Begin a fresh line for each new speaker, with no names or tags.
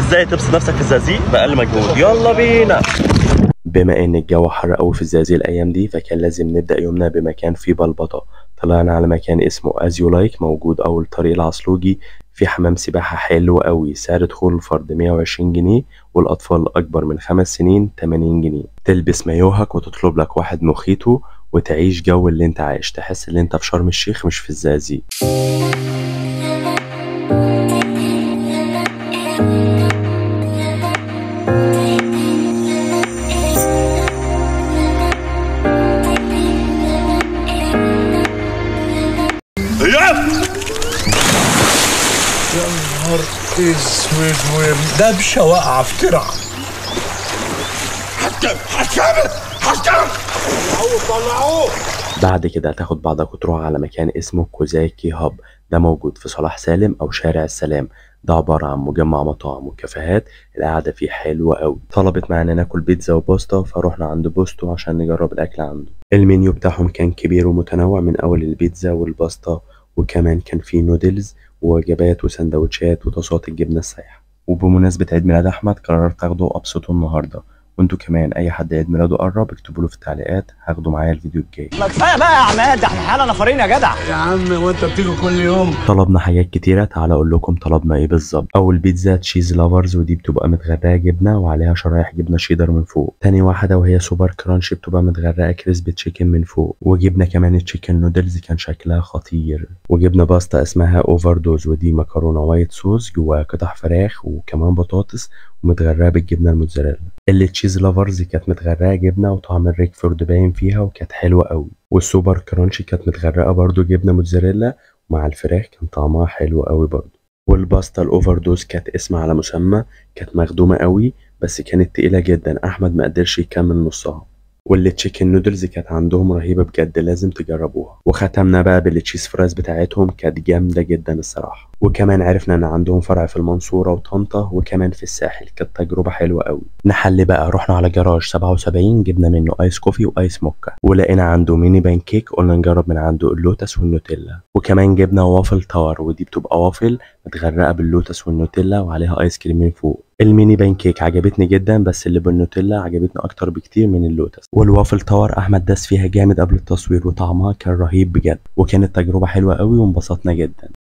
ازاي تبسط نفسك في الزقازيق باقل مجهود يلا بينا بما ان الجو حر قوي في الزقازيق الايام دي فكان لازم نبدا يومنا بمكان فيه بلبطه طلعنا على مكان اسمه از يو لايك موجود اول طريق العصلوجي في حمام سباحه حلو قوي سعر دخول الفرد 120 جنيه والاطفال الاكبر من خمس سنين 80 جنيه تلبس مايوهك وتطلب لك واحد موخيتو وتعيش جو اللي انت عايش تحس ان انت في شرم الشيخ مش في الزقازيق
يا نهار اسود ودبشه واقعه في ترعه
حكم حكم حكم طلعوه طلعوه
بعد كده هتاخد بعضك وتروح على مكان اسمه كوزاكي هاب ده موجود في صلاح سالم او شارع السلام ده عبارة عن مجمع مطاعم وكافيهات القعدة فيه حلوة أوي طلبت معانا ناكل بيتزا وباستا فروحنا عند بوستو عشان نجرب الأكل عنده المنيو بتاعهم كان كبير ومتنوع من أول البيتزا والباستا وكمان كان فيه نودلز ووجبات وسندوتشات وطاسات الجبنة السايحة وبمناسبة عيد ميلاد أحمد قررت أخده وأبسطه النهاردة وانتوا كمان أي حد عيد ميلاده قرب اكتبوا له في التعليقات هاخده معايا الفيديو الجاي
ما كفايه بقى يا عماد ده احنا حالا نفرين يا جدع
يا عم وانت بتيجي كل يوم
طلبنا حاجات كتيرة تعال أقول لكم طلبنا إيه بالظبط أول بيتزا تشيز لافرز ودي بتبقى متغرقة جبنة وعليها شرايح جبنة شيدر من فوق تاني واحدة وهي سوبر كرانش بتبقى متغرقة كريسبي تشيكن من فوق وجبنا كمان تشيكن نودلز كان شكلها خطير وجبنا باستا اسمها اوفر دوز ودي مكرونة وايت صوص جواها قطع فراخ وكمان بطاطس ومتغرقة بالجبنة الموتزاريلا اللي تشيز لافرز كانت متغرقة جبنة وطعم الريكفورد باين فيها وكانت حلوة قوي والسوبر كرانشي كانت متغرقة برضو جبنة موتزاريلا مع الفراخ كان طعمها حلو قوي برضو والباستا الاوفر دوز كانت اسم على مسمى كانت مخدومة قوي بس كانت تقيلة جدا احمد ما قدرش يكمل نصها واللي تشيكن نودلز كانت عندهم رهيبة بجد لازم تجربوها وختمنا بقى بالتشيز فرايز بتاعتهم كانت جامدة جدا الصراحة وكمان عرفنا ان عندهم فرع في المنصورة وطنطا وكمان في الساحل كانت تجربة حلوة قوي نحل بقى رحنا على جراج 77 جبنا منه ايس كوفي وايس موكا ولقينا عنده ميني بان كيك قلنا نجرب من عنده اللوتس والنوتيلا وكمان جبنا وافل تاور ودي بتبقى وافل متغرقة باللوتس والنوتيلا وعليها ايس كريم من فوق الميني بان كيك عجبتني جدا بس اللي بالنوتيلا عجبتني اكتر بكتير من اللوتس والوافل تاور احمد داس فيها جامد قبل التصوير وطعمها كان رهيب بجد وكانت تجربة حلوة قوي وانبسطنا جدا